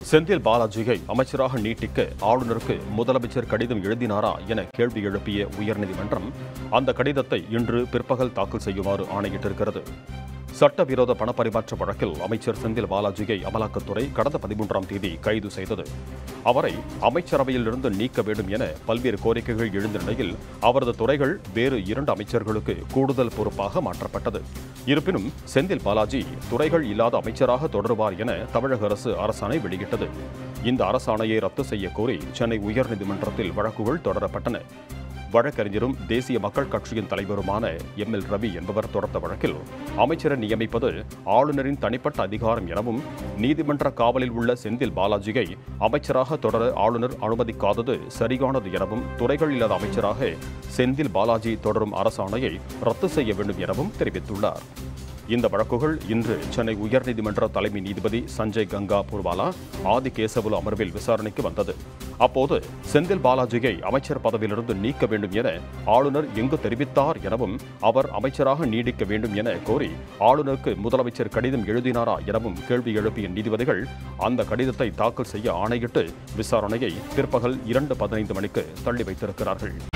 செந்தில் பாலாஜியை அமைச்சராக நீட்டிக்க ஆளுநருக்கு முதலமைச்சர் கடிதம் எழுதினாரா என கேள்வி எழுப்பிய உயர்நீதிமன்றம் அந்த கடிதத்தை இன்று பிற்பகல் தாக்கல் செய்யுமாறு ஆணையிட்டிருக்கிறது சட்டவிரோத பணப்பரிமாற்ற வழக்கில் அமைச்சர் செந்தில் பாலாஜியை அமலாக்கத்துறை கடந்த பதிமூன்றாம் தேதி கைது செய்தது அவரை அமைச்சரவையிலிருந்து நீக்க வேண்டும் என பல்வேறு கோரிக்கைகள் எழுந்த நிலையில் அவரது துறைகள் வேறு இரண்டு அமைச்சர்களுக்கு கூடுதல் பொறுப்பாக மாற்றப்பட்டது இருப்பினும் செந்தில் பாலாஜி துறைகள் இல்லாத அமைச்சராக தொடருவார் என தமிழக அரசு அரசாணை வெளியிட்டது இந்த அரசாணையை ரத்து செய்ய கோரி சென்னை உயர்நீதிமன்றத்தில் வழக்குகள் தொடரப்பட்டன வழக்கறிஞரும் தேசிய மக்கள் கட்சியின் தலைவருமான எம் எல் ரவி என்பவர் தொடர்ந்த வழக்கில் அமைச்சரை நியமிப்பது ஆளுநரின் தனிப்பட்ட அதிகாரம் எனவும் நீதிமன்ற காவலில் உள்ள செந்தில் பாலாஜியை அமைச்சராக தொடர ஆளுநர் அனுமதிக்காதது சரியானது எனவும் துறைகள் இல்லாத அமைச்சராக செந்தில் பாலாஜி தொடரும் அரசாணையை ரத்து செய்ய வேண்டும் எனவும் தெரிவித்துள்ளார் இந்த வழக்குகள் இன்று சென்னை உயர்நீதிமன்ற தலைமை நீதிபதி சஞ்சய் கங்கா பூர்வாலா ஆதி கேசவுலு அமர்வில் விசாரணைக்கு வந்தது அப்போது செந்தில் பாலாஜியை அமைச்சர் பதவியிலிருந்து நீக்க வேண்டும் என ஆளுநர் எங்கு தெரிவித்தார் எனவும் அவர் அமைச்சராக நீடிக்க வேண்டும் என கோரி ஆளுநருக்கு முதலமைச்சர் கடிதம் எழுதினாரா எனவும் கேள்வி எழுப்பிய நீதிபதிகள் அந்த கடிதத்தை தாக்கல் செய்ய ஆணையிட்டு விசாரணையை பிற்பகல் இரண்டு பதினைந்து மணிக்கு தள்ளி வைத்திருக்கிறார்கள்